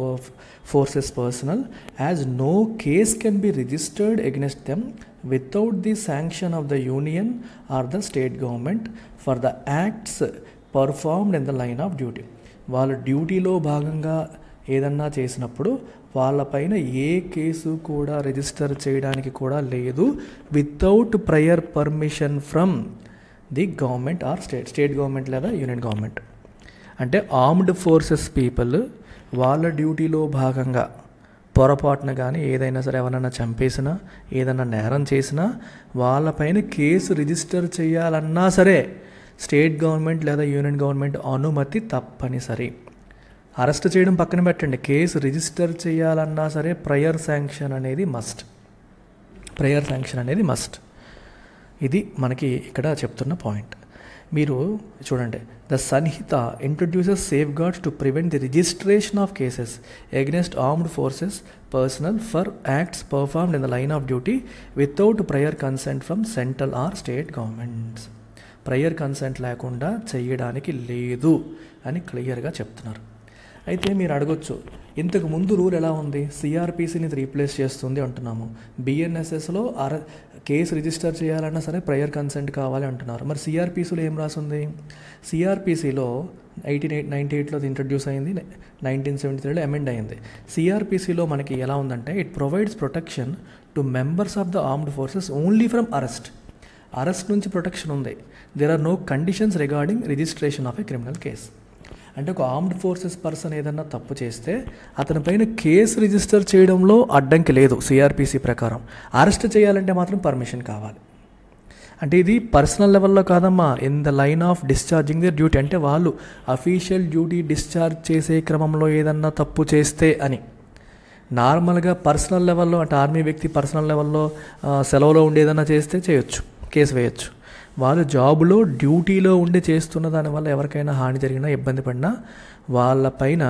forces personnel as no case can be registered against them without the sanction of the union or the state government for the acts performed in the line of duty వాళ్ళు డ్యూటీలో భాగంగా ఏదన్నా చేసినప్పుడు వాళ్ళపైన ఏ case కూడా register చేయడానికి కూడా లేదు without prior permission from the government or state state government లేదా యూనియన్ గవర్నమెంట్ అంటే ఆర్మ్డ్ ఫోర్సెస్ పీపుల్ వాళ్ళ డ్యూటీలో భాగంగా పొరపాటున కానీ ఏదైనా సరే ఎవరైనా చంపేసినా ఏదైనా నేరం చేసినా వాళ్ళపైన కేసు రిజిస్టర్ చేయాలన్నా సరే స్టేట్ గవర్నమెంట్ లేదా యూనియన్ గవర్నమెంట్ అనుమతి తప్పనిసరి అరెస్ట్ చేయడం పక్కన పెట్టండి కేసు రిజిస్టర్ చేయాలన్నా సరే ప్రయర్ శాంక్షన్ అనేది మస్ట్ ప్రయర్ శాంక్షన్ అనేది మస్ట్ ఇది మనకి ఇక్కడ చెప్తున్న పాయింట్ మీరు చూడండి the Sanhita introduces safeguards to prevent the registration of cases against armed forces personnel for acts performed in the line of duty without prior consent from central or state governments prior consent లేకుండా చేయడానికి లేదు అని క్లియర్గా చెప్తున్నారు అయితే మీరు అడగొచ్చు ఇంతకు ముందు రూల్ ఎలా ఉంది సిఆర్పిసిని రీప్లేస్ చేస్తుంది అంటున్నాము బిఎన్ఎస్ఎస్లో అర కేసు రిజిస్టర్ చేయాలన్నా సరే ప్రయర్ కన్సెంట్ కావాలి అంటున్నారు మరి సిఆర్పిసిలో ఏం రాసింది సిఆర్పిసిలో ఎయిటీన్ ఎయిట్ నైంటీ ఎయిట్లో ఇంట్రడ్యూస్ అయింది నైన్టీన్ సెవెంటీ త్రీలో అమెండ్ అయింది సిఆర్పిసిలో మనకి ఎలా ఉందంటే it provides protection to members of the armed forces only from arrest arrest నుంచి ప్రొటెక్షన్ ఉంది there are no conditions regarding registration of a criminal case అంటే ఒక ఆర్మ్డ్ ఫోర్సెస్ పర్సన్ ఏదన్నా తప్పు చేస్తే అతని పైన కేసు రిజిస్టర్ చేయడంలో అడ్డంకి లేదు సిఆర్పిసి ప్రకారం అరెస్ట్ చేయాలంటే మాత్రం పర్మిషన్ కావాలి అంటే ఇది పర్సనల్ లెవెల్లో కాదమ్మా in the line of discharging the duty అంటే వాళ్ళు అఫీషియల్ డ్యూటీ డిశ్చార్జ్ చేసే క్రమంలో ఏదన్నా తప్పు చేస్తే అని నార్మల్గా పర్సనల్ లెవెల్లో అంటే ఆర్మీ వ్యక్తి పర్సనల్ లెవెల్లో సెలవులో ఉండి ఏదన్నా చేస్తే చేయొచ్చు కేసు వేయొచ్చు వాళ్ళు జాబులో డ్యూటీలో ఉండి చేస్తున్న దానివల్ల ఎవరికైనా హాని జరిగినా ఇబ్బంది పడినా వాళ్ళపైన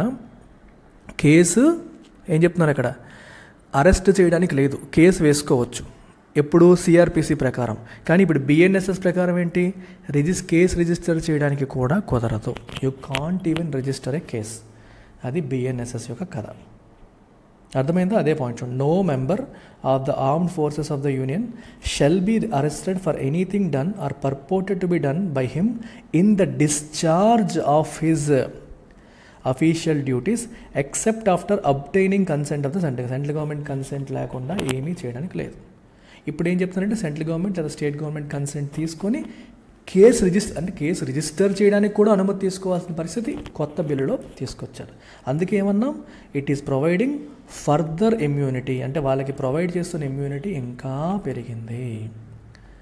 కేసు ఏం చెప్తున్నారు ఇక్కడ అరెస్ట్ చేయడానికి లేదు కేసు వేసుకోవచ్చు ఎప్పుడు సిఆర్పిసి ప్రకారం కానీ ఇప్పుడు బిఎన్ఎస్ఎస్ ప్రకారం ఏంటి రిజిస్ కేసు రిజిస్టర్ చేయడానికి కూడా కుదరదు you can't even register a case అది బిఎన్ఎస్ఎస్ యొక్క కథ అర్థమైందా అదే పాయింట్ చూడండి no member of the armed forces of the union shall be arrested for anything done or purported to be done by him in the discharge of his official duties except after obtaining consent of the central central government consent లేకుండా ఏమీ చేయడానికి లేదు ఇప్పుడు ఏం చెప్తున్నారంటే central government లేదా state government consent తీసుకొని case register అంటే కేసు రిజిస్టర్ చేయడానికి కూడా అనుమతి తీసుకోవాల్సిన పరిస్థితి కొత్త బిల్లులో తీసుకొచ్చారు అందుకే ఏమన్నాం it is providing further immunity అంటే వాళ్ళకి ప్రొవైడ్ చేస్తున్న ఇమ్యూనిటీ ఇంకా పెరిగింది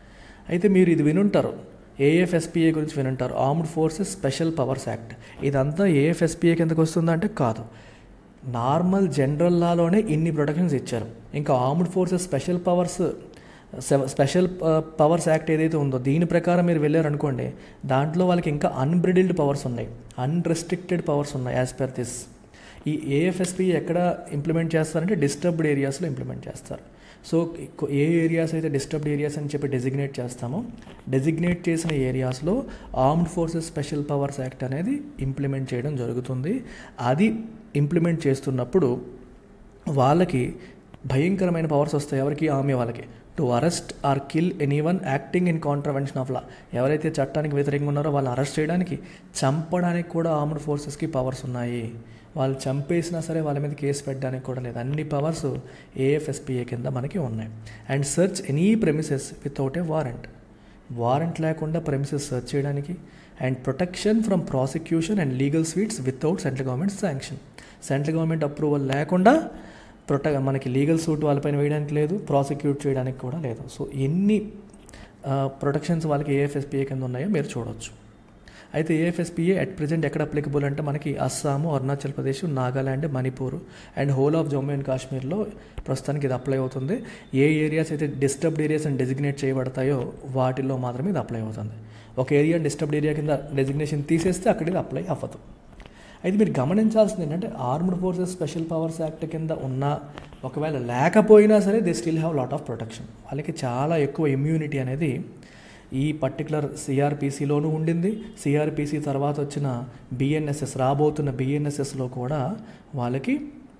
అయితే మీరు ఇది వినుంటారు ఏఎఫ్ఎస్పిఏ గురించి వినుంటారు armed forces special powers act ఇదంతా ఏఎఫ్ఎస్పిఏ కిందకు వస్తుందంటే కాదు నార్మల్ జనరల్ లాలోనే ఇన్ని ప్రొటెక్షన్స్ ఇచ్చారు ఇంకా armed forces special powers special powers act ఏదైతే ఉందో దీని ప్రకారం మీరు వెళ్ళారనుకోండి దాంట్లో వాళ్ళకి ఇంకా అన్బ్రిడిల్డ్ పవర్స్ ఉన్నాయి అన్రెస్ట్రిక్టెడ్ పవర్స్ ఉన్నాయి యాజ్ పర్ దిస్ ఈ ఏఎఫ్ఎస్పి ఎక్కడ ఇంప్లిమెంట్ చేస్తారంటే డిస్టర్బ్డ్ ఏరియాస్లో ఇంప్లిమెంట్ చేస్తారు సో ఏ ఏరియాస్ అయితే డిస్టర్బ్డ్ ఏరియాస్ అని చెప్పి డెసిగ్నేట్ చేస్తామో డెసిగ్నేట్ చేసిన ఏరియాస్లో armed forces special powers act అనేది ఇంప్లిమెంట్ చేయడం జరుగుతుంది అది ఇంప్లిమెంట్ చేస్తున్నప్పుడు వాళ్ళకి భయంకరమైన పవర్స్ వస్తాయి ఎవరికి ఆర్మీ వాళ్ళకి to arrest or kill anyone acting in contravention of law ఎవరైతే చట్టానికి వ్యతిరేకంగా ఉన్నారో వాళ్ళు అరెస్ట్ చేయడానికి చంపడానికి కూడా ఆర్మ్డ్ ఫోర్సెస్కి పవర్స్ ఉన్నాయి వాళ్ళు చంపేసినా సరే వాళ్ళ మీద కేసు పెట్టడానికి కూడా లేదు అన్ని పవర్స్ ఏఎఫ్ఎస్పిఏ కింద మనకి ఉన్నాయి and search any premises without a warrant warrant లేకుండా ప్రెమిసెస్ సెర్చ్ చేయడానికి and protection from prosecution and legal suits without central government sanction central government approval లేకుండా ప్రొటె మనకి లీగల్ సూట్ వాళ్ళపైన వేయడానికి లేదు ప్రాసిక్యూట్ చేయడానికి కూడా లేదు సో ఎన్ని ప్రొటెక్షన్స్ వాళ్ళకి ఏఎఫ్ఎస్పిఏ కింద ఉన్నాయో మీరు చూడవచ్చు అయితే ఏఎఫ్ఎస్పిఏ అట్ ప్రజెంట్ ఎక్కడ అప్లికబుల్ అంటే మనకి Assam Arunachal Pradesh Nagaland Manipur and whole of Jammu and కాశ్మీర్లో ప్రస్తుతానికి ఇది అప్లై అవుతుంది ఏ ఏరియాస్ అయితే డిస్టర్బ్డ్ ఏరియాస్ అని డెసిగ్నేట్ చేయబడతాయో వాటిల్లో మాత్రమే ఇది అప్లై అవుతుంది ఒక ఏరియా డిస్టర్బ్డ్ ఏరియా కింద డెసిగ్నేషన్ తీసేస్తే అక్కడ ఇది అప్లై అవ్వదు అయితే మీరు గమనించాల్సింది ఏంటంటే armed forces special powers act కింద ఉన్న ఒకవేళ లేకపోయినా సరే they still have lot of protection వాళ్ళకి చాలా ఎక్కువ ఇమ్యూనిటీ అనేది ఈ పర్టికులర్ సిఆర్పిసిలోనూ ఉండింది సిఆర్పిసి తర్వాత వచ్చిన బిఎన్ఎస్ఎస్ రాబోతున్న బిఎన్ఎస్ఎస్లో కూడా వాళ్ళకి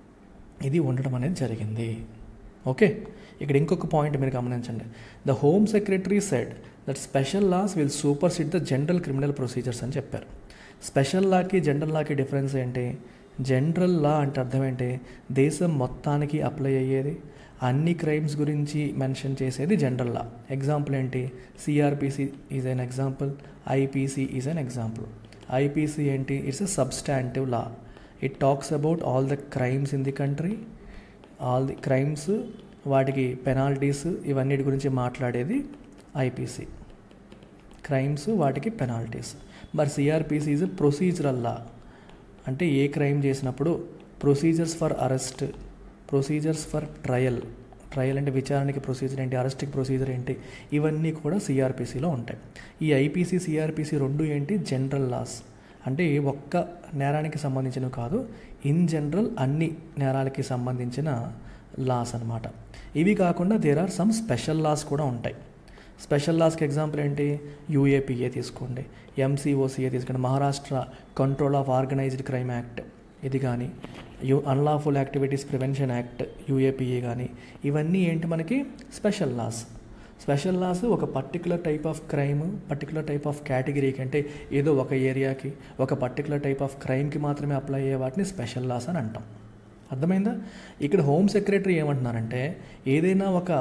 ఇది ఉండడం అనేది జరిగింది ఓకే ఇక్కడ ఇంకొక పాయింట్ మీరు గమనించండి the home secretary said that special laws will supersede the general criminal procedures అని చెప్పారు స్పెషల్ లాకి జనరల్ లాకి డిఫరెన్స్ ఏంటి జనరల్ లా అంటే అర్థం ఏంటి దేశం మొత్తానికి అప్లై అయ్యేది అన్ని క్రైమ్స్ గురించి మెన్షన్ చేసేది జనరల్ లా ఎగ్జాంపుల్ ఏంటి CrPC is an example IPC is an example IPC ఏంటి it's a substantive law it talks about all the crimes in the country all the crimes వాటికి penalties ఇవన్నిటి గురించి మాట్లాడేది IPC crimes వాటికి penalties మరి CrPC is procedural law అంటే ఏ crime చేసినప్పుడు procedures for arrest procedures for trial trial అంటే విచారణకి ప్రొసీజర్ ఏంటి అరెస్ట్కి ప్రొసీజర్ ఏంటి ఇవన్నీ కూడా సిఆర్పిసిలో ఉంటాయి ఈ ఐపీసీ సిఆర్పిసి రెండు ఏంటి జనరల్ లాస్ అంటే ఒక్క నేరానికి సంబంధించినవి కాదు ఇన్ జనరల్ అన్ని నేరాలకి సంబంధించిన లాస్ అనమాట ఇవి కాకుండా there are some special laws కూడా ఉంటాయి స్పెషల్ లాస్కి ఎగ్జాంపుల్ ఏంటి యూఏపీఏ తీసుకోండి ఎంసీఓసీఏ తీసుకోండి Maharashtra control of organised crime act ఇది కానీ U unlawful activities prevention act UAPA కానీ ఇవన్నీ ఏంటి మనకి స్పెషల్ లాస్ స్పెషల్ లాస్ ఒక particular type of crime particular type of కేటగిరీకి అంటే ఏదో ఒక ఏరియాకి ఒక పర్టికులర్ టైప్ ఆఫ్ క్రైమ్కి మాత్రమే అప్లై అయ్యే వాటిని స్పెషల్ లాస్ అని అంటాం అర్థమైందా ఇక్కడ హోమ్ సెక్రటరీ ఏమంటున్నారంటే ఏదైనా ఒక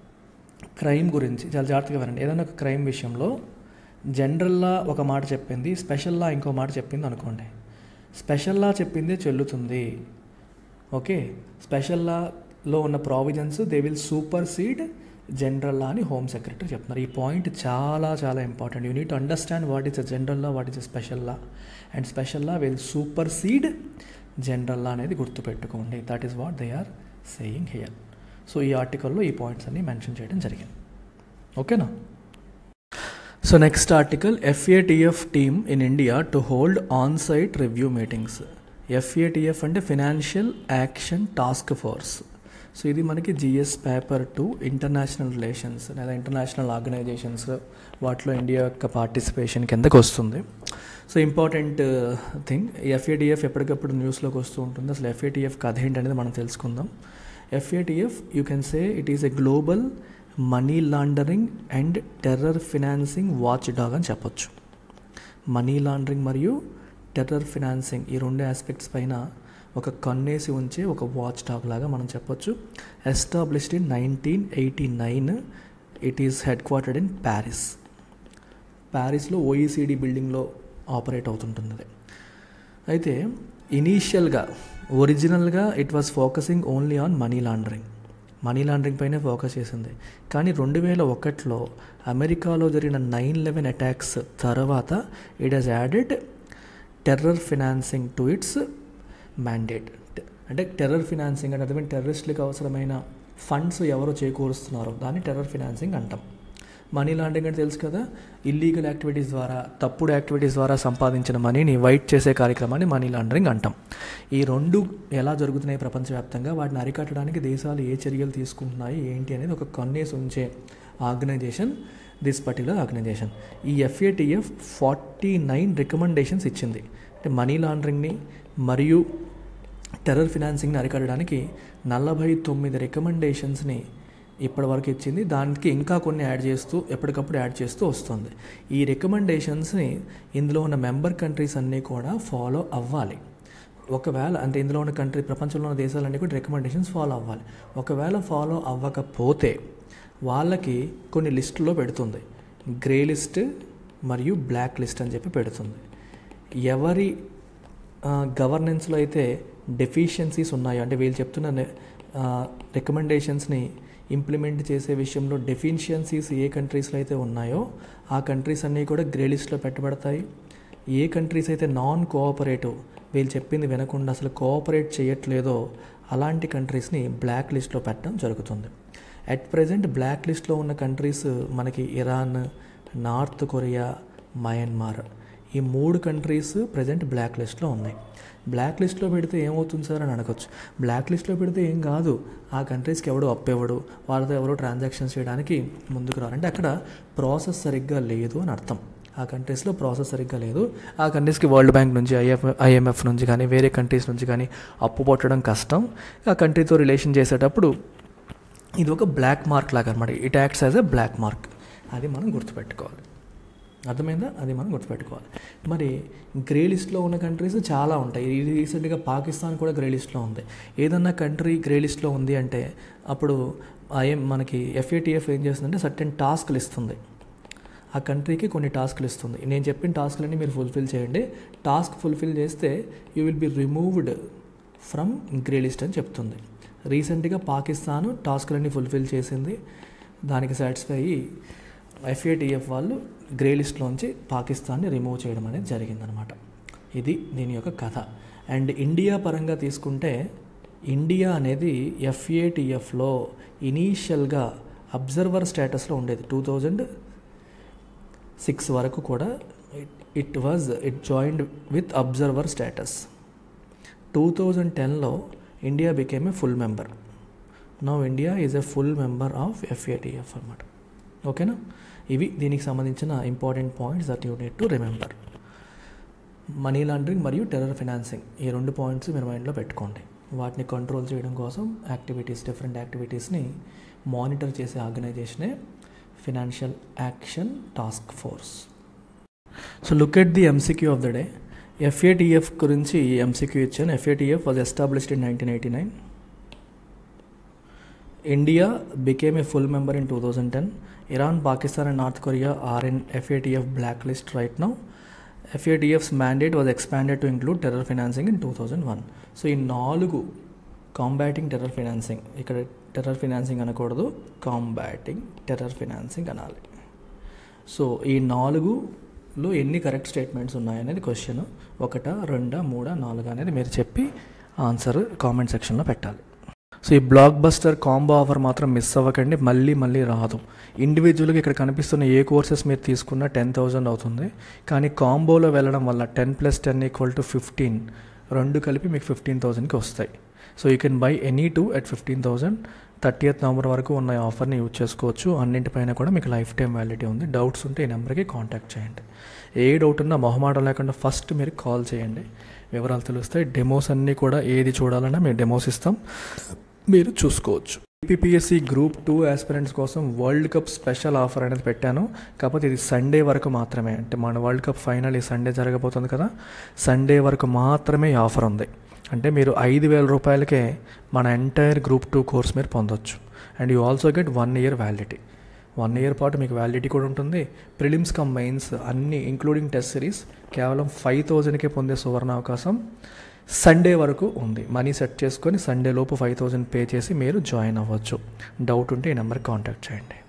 క్రైమ్ గురించి చాలా జాగ్రత్తగా వినండి ఏదైనా ఒక క్రైమ్ విషయంలో జనరల్ లా ఒక మాట చెప్పింది స్పెషల్ లా ఇంకో మాట చెప్పింది అనుకోండి స్పెషల్ లా చెప్పిందే చెల్లుతుంది ఓకే స్పెషల్ లాలో ఉన్న provisions they will supersede general law అని హోమ్ సెక్రటరీ చెప్తున్నారు ఈ పాయింట్ చాలా చాలా important you need to understand what is a general law what is a special law and special law will supersede general law అనేది గుర్తుపెట్టుకోండి that is what they are saying here so ఈ ఆర్టికల్లో ఈ points అన్ని mention చేయడం జరిగింది ఓకేనా so next article FATF team in India to hold on site review meetings FATF అంటే financial action task force so ఇది మనకి GS paper two international relations లేదా ఇంటర్నేషనల్ ఆర్గనైజేషన్స్ వాటిలో ఇండియా యొక్క పార్టిసిపేషన్ కిందకి వస్తుంది సో ఇంపార్టెంట్ థింగ్ ఎఫ్ఏటిఎఫ్ ఎప్పటికప్పుడు న్యూస్లోకి వస్తూ ఉంటుంది అసలు ఎఫ్ఏటిఎఫ్ కథ ఏంటనేది మనం తెలుసుకుందాం FATF you can say it is a global money laundering and terror financing watchdog అని చెప్పొచ్చు మనీ లాండరింగ్ మరియు టెర్రర్ ఫినాన్సింగ్ ఈ రెండు ఆస్పెక్ట్స్ పైన ఒక కన్నేసి ఉంచే ఒక వాచ్ డాగ్ లాగా మనం చెప్పొచ్చు established in nineteen eighty nine it is headquartered in Paris ప్యారిస్లో ఓఈసీడీ బిల్డింగ్లో ఆపరేట్ అవుతుంటుంది అది అయితే ఇనీషియల్గా ఒరిజినల్గా it was focusing only on money laundering money laundering పైనే ఫోకస్ చేసింది కానీ రెండు వేల ఒకటిలో అమెరికాలో జరిగిన నైన్ లెవెన్ అటాక్స్ తర్వాత it has added terror financing to its mandate అంటే టెర్రర్ ఫినాన్సింగ్ అంటే అర్థమైన టెర్రరిస్టులకు అవసరమైన ఫండ్స్ ఎవరు చేకూరుస్తున్నారో దాన్ని టెర్రర్ ఫినాన్సింగ్ అంటాం మనీ లాండరింగ్ అంటే తెలుసు కదా ఇల్లీగల్ యాక్టివిటీస్ ద్వారా తప్పుడు యాక్టివిటీస్ ద్వారా సంపాదించిన మనీని వైట్ చేసే కార్యక్రమాన్ని మనీ లాండరింగ్ అంటాం ఈ రెండు ఎలా జరుగుతున్నాయి ప్రపంచవ్యాప్తంగా వాటిని అరికట్టడానికి దేశాలు ఏ చర్యలు తీసుకుంటున్నాయి ఏంటి అనేది ఒక కన్నేసి ఉంచే ఆర్గనైజేషన్ దిస్ పర్టికులర్ ఆర్గనైజేషన్ ఈ ఎఫ్ఏటిఎఫ్ ఫార్టీ నైన్ రికమెండేషన్స్ ఇచ్చింది అంటే మనీ లాండరింగ్ని మరియు టెర్రర్ ఫినాన్సింగ్ని అరికట్టడానికి నలభై తొమ్మిది రికమెండేషన్స్ని ఇప్పటివరకు ఇచ్చింది దానికి ఇంకా కొన్ని యాడ్ చేస్తూ ఎప్పటికప్పుడు యాడ్ చేస్తూ వస్తుంది ఈ రికమెండేషన్స్ని ఇందులో ఉన్న మెంబర్ కంట్రీస్ అన్నీ కూడా ఫాలో అవ్వాలి ఒకవేళ అంటే ఇందులో ఉన్న కంట్రీ ప్రపంచంలో ఉన్న దేశాలన్నీ కూడా రికమెండేషన్స్ ఫాలో అవ్వాలి ఒకవేళ ఫాలో అవ్వకపోతే వాళ్ళకి కొన్ని లిస్టులో పెడుతుంది గ్రే లిస్ట్ మరియు బ్లాక్ లిస్ట్ అని చెప్పి పెడుతుంది ఎవరి గవర్నెన్స్లో అయితే డెఫిషియన్సీస్ ఉన్నాయో అంటే వీళ్ళు చెప్తున్న రికమెండేషన్స్ని ఇంప్లిమెంట్ చేసే విషయంలో డెఫిషియన్సీస్ ఏ కంట్రీస్లో అయితే ఉన్నాయో ఆ కంట్రీస్ అన్నీ కూడా గ్రే లిస్ట్లో పెట్టబడతాయి ఏ కంట్రీస్ అయితే నాన్ కోఆపరేటివ్ వీళ్ళు చెప్పింది వినకుండా అసలు కోఆపరేట్ చేయట్లేదో అలాంటి కంట్రీస్ని బ్లాక్ లిస్ట్లో పెట్టడం జరుగుతుంది అట్ ప్రజెంట్ బ్లాక్ లిస్ట్లో ఉన్న కంట్రీస్ మనకి ఇరాన్ నార్త్ కొరియా మయన్మార్ ఈ మూడు కంట్రీస్ ప్రజెంట్ బ్లాక్ లిస్ట్లో ఉన్నాయి బ్లాక్ లిస్ట్లో పెడితే ఏమవుతుంది సార్ అని అడగచ్చు బ్లాక్ లిస్ట్లో పెడితే ఏం కాదు ఆ కంట్రీస్కి ఎవడు అప్పెవడు వాళ్ళతో ఎవరో ట్రాన్సాక్షన్స్ చేయడానికి ముందుకు రారంటే అక్కడ ప్రాసెస్ సరిగ్గా లేదు అని అర్థం ఆ కంట్రీస్లో ప్రాసెస్ సరిగ్గా లేదు ఆ కంట్రీస్కి వరల్డ్ బ్యాంక్ నుంచి ఐఎఫ్ ఐఎంఎఫ్ నుంచి కానీ వేరే కంట్రీస్ నుంచి కానీ అప్పు పట్టడం కష్టం ఆ కంట్రీతో రిలేషన్ చేసేటప్పుడు ఇది ఒక బ్లాక్ మార్క్ లాగా అనమాట it acts as a black mark అది మనం గుర్తుపెట్టుకోవాలి అర్థమైందా అది మనం గుర్తుపెట్టుకోవాలి మరి గ్రే లిస్ట్లో ఉన్న కంట్రీస్ చాలా ఉంటాయి ఇది రీసెంట్గా పాకిస్తాన్ కూడా గ్రే లిస్ట్లో ఉంది ఏదన్నా కంట్రీ గ్రే లిస్ట్లో ఉంది అంటే అప్పుడు ఐఎం మనకి ఎఫ్ఏటిఎఫ్ ఏం చేస్తుందంటే సర్టెన్ టాస్క్లు ఇస్తుంది ఆ కంట్రీకి కొన్ని టాస్క్లు ఇస్తుంది నేను చెప్పిన టాస్క్లన్నీ మీరు ఫుల్ఫిల్ చేయండి టాస్క్ ఫుల్ఫిల్ చేస్తే you will be removed from grey list అని చెప్తుంది రీసెంట్గా పాకిస్తాన్ టాస్క్లన్నీ ఫుల్ఫిల్ చేసింది దానికి సాటిస్ఫై అయ్యి ఎఫ్ఏటిఎఫ్ వాళ్ళు గ్రే లిస్ట్లోంచి పాకిస్తాన్ని రిమూవ్ చేయడం అనేది జరిగిందనమాట ఇది దీని యొక్క కథ అండ్ ఇండియా పరంగా తీసుకుంటే ఇండియా అనేది ఎఫ్ఏటిఎఫ్లో ఇనీషియల్గా అబ్జర్వర్ స్టేటస్లో ఉండేది టూ థౌజండ్ సిక్స్ వరకు కూడా it was it joined with observer status two thousand టెన్లో India became a full member now India is a full member of FATF అనమాట ఓకేనా ఇవి దీనికి సంబంధించిన important points that you need to remember money laundering మరియు terror financing ఈ రెండు points మీరు మైండ్లో పెట్టుకోండి వాటిని కంట్రోల్ చేయడం కోసం యాక్టివిటీస్ డిఫరెంట్ యాక్టివిటీస్ని మానిటర్ చేసే ఆర్గనైజేషనే financial action task force so look at the MCQ of the day FATF గురించి ఎంసీక్యూ ఇచ్చాను FATF was established in nineteen eighty nine India became a full member in two thousand ten Iran Pakistan and North Korea are in FATF black list right now FATF's mandate was expanded to include terror financing in two thousand one so ఈ నాలుగు combating terror financing ఇక్కడ terror financing అనకూడదు combating terror financing అనాలి so ఈ నాలుగులో ఎన్ని correct statements ఉన్నాయనేది question ఒకట రెండా మూడా నాలుగా అనేది మీరు చెప్పి ఆన్సర్ కామెంట్ సెక్షన్లో పెట్టాలి సో ఈ బ్లాక్ బస్టర్ కాంబో ఆఫర్ మాత్రం మిస్ అవ్వకండి మళ్ళీ మళ్ళీ రాదు ఇండివిజువల్గా ఇక్కడ కనిపిస్తున్న ఏ కోర్సెస్ మీరు తీసుకున్నా టెన్ థౌజండ్ అవుతుంది కానీ కాంబోలో వెళ్ళడం వల్ల ten plus ten equal to fifteen రెండు కలిపి మీకు ఫిఫ్టీన్ థౌజండ్కి వస్తాయి so you can buy any two at fifteen thousand thirtieth November వరకు ఉన్న ఆఫర్ని యూజ్ చేసుకోవచ్చు అన్నింటిపైన కూడా మీకు లైఫ్ టైం వ్యాలిటీ ఉంది డౌట్స్ ఉంటే ఈ నెంబర్కి కాంటాక్ట్ చేయండి ఏ డౌట్ ఉన్నా మొహమాటం లేకుండా ఫస్ట్ మీరు కాల్ చేయండి వివరాలు తెలుస్తాయి డెమోస్ అన్నీ కూడా ఏది చూడాలన్నా మేము డెమోస్ ఇస్తాం మీరు చూసుకోవచ్చు ఏపీఎస్సి గ్రూప్ టూ ఆస్పిరెంట్స్ కోసం వరల్డ్ కప్ స్పెషల్ ఆఫర్ అనేది పెట్టాను కాకపోతే ఇది సండే వరకు మాత్రమే అంటే మన వరల్డ్ కప్ ఫైనల్ ఈ సండే జరగబోతుంది కదా సండే వరకు మాత్రమే ఈ ఆఫర్ ఉంది అంటే మీరు ఐదు వేల రూపాయలకే మన ఎంటైర్ గ్రూప్ టూ కోర్స్ మీరు పొందొచ్చు and you also get one year validity one year పాటు మీకు వ్యాలిడిటీ కూడా ఉంటుంది ప్రిలిమ్స్ కమ్ మెయిన్స్ అన్ని ఇంక్లూడింగ్ టెస్ట్ సిరీస్ కేవలం ఫైవ్ థౌజండ్కే పొందే సువర్ణ అవకాశం సండే వరకు ఉంది మనీ సెట్ చేసుకొని సండే లోపు ఫైవ్ థౌజండ్ పే చేసి మీరు జాయిన్ అవ్వచ్చు డౌట్ ఉంటే ఈ నెంబర్కి కాంటాక్ట్ చేయండి